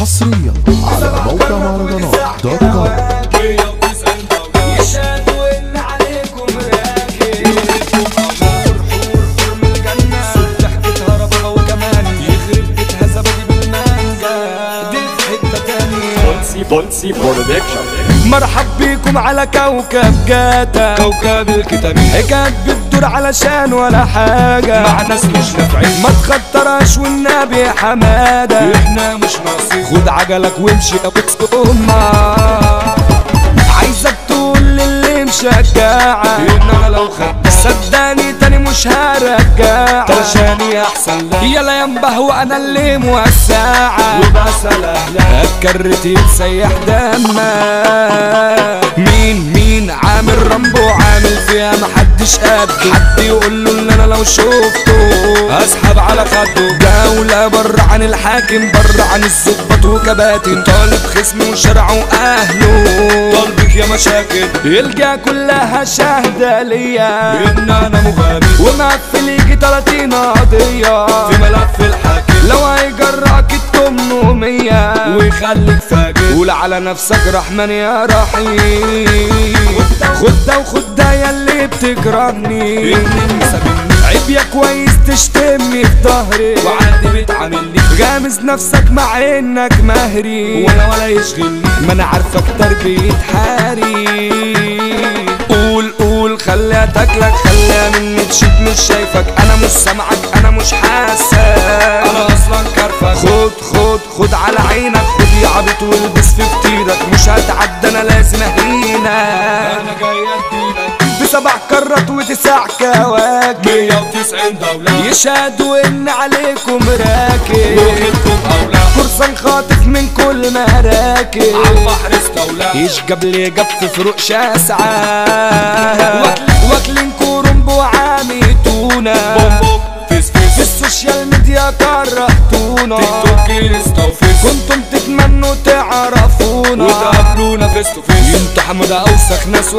حصريا على موقع مهرجانات دوت كوم يشهدوا ان عليكم راكب حور حور من الجنة صوت حكيتها ربابة وكمان يخرب بيتها زبادي بالمانجا دي في حتة تانية بولسي بولسي برودكشن مرحب بيكم على كوكب جاتا كوكب الكتابين حكايات بتدور علشان ولا حاجة مع ناس مش نافعين ما تخطرش والنبي يا حمادة احنا مش ناقصين خد عجلك وامشي يا بوكس امك عايزك تقول للي مشجعك ان انا لو خدت صدقني تاني مش هرجعك علشاني احسن لك يلا ينبه وانا اللي موسعك وبسأل اهلك هتكرت يتسيح دمك مين مين عامل رامبو عامل فيها محدش قده حد يقول له ان انا لو شفته اسحب على خده دولة بره عن الحاكم بره عن الظباط وكباتن طالب خصمه وشرعه واهله طالبك يا مشاكل يلقى كلها شهدة ليا ان انا مغامر ومقفل يجي 30 قضية في ملف الحاكم لو هيجرأك التمن مية ويخليك فاجر قول على نفسك رحمن يا رحيم خد ده وخد ده يا اللي بتكرهني عيب يا كويس تشتمني في ظهري وعادي بتعاملني غامز نفسك مع انك مهري ولا ولا يشغلني ما انا عارفك تربية حاري قول قول خليها تاكلك خليها مني تشوف مش شايفك انا مش سامعك انا مش حاسك انا اصلا كرفك خد خد خد على عينك خد يا عبيط والبس في كتيرك مش هتعدى انا لازم اهينك انا جاي اديلك بسبع كرات وتسع كواكب 190 دولة يشهدوا ان عليكم راكب وغيركم اولى فرصة خاطف من كل مراكب عالبحر استولى يشجب لي جب في فروق شاسعة واكلين كرنب وعاميتونا فيس فيس في السوشيال ميديا كرهتونا تيك توك انستا وفيس كنتم تتمنوا تعرفونا وتقابلونا فيس تو فيس انتوا حمودة اوسخ ناس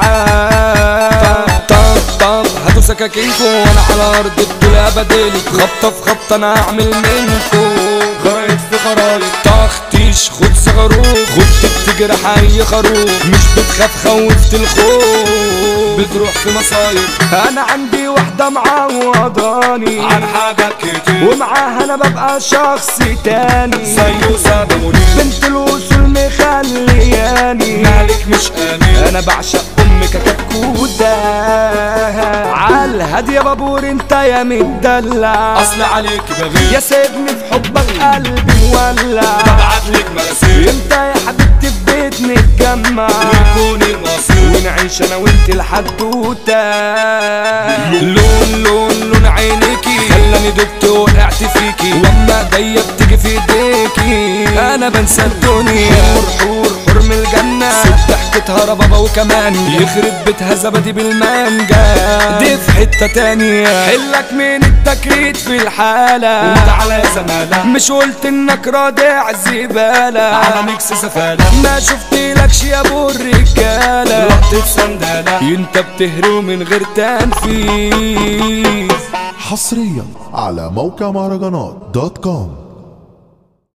واسعة طب طب هاتوا سكاكينكو وانا على ارض الدنيا بديلك خبطة في خبطة انا هعمل منكو خرايط في خرايط تختيش خد صاروخ خد تجرح اي خروف مش بتخاف خوفت الخوف بتروح في مصايب انا عندي واحدة معوضاني عن حاجات كتير ومعاها انا ببقى شخص تاني زي وسابة منير بنت الوصول مخلياني مالك مش امين انا بعشق امك كتكوتة عالهادي يا بابور انت يا مدلع اصل عليك بغير يا سيبني في حبك قلبي مولع ببعت لك مراسيل انت يا حبيبتي في بيت نتجمع ويكون المصير ونعيش انا وانت الحدوتة لون لون لون عينيكي خلاني دبت وقعت فيكي واما ايديا بتيجي في ايديكي انا بنسى الدنيا حور حور حور من الجنة ست حكيتها ربابة وكمان يخرب بيتها زبادي بالمانجا دي في حتة تانية حلك من التكريت في الحالة وتعالى يا زمالة مش قلت انك رادع زبالة على ميكس زفالة ما شفتلكش يا ابو الرجالة وقت سندالة انت بتهرو من غير تنفيذ حصريا على موقع مهرجانات دوت كوم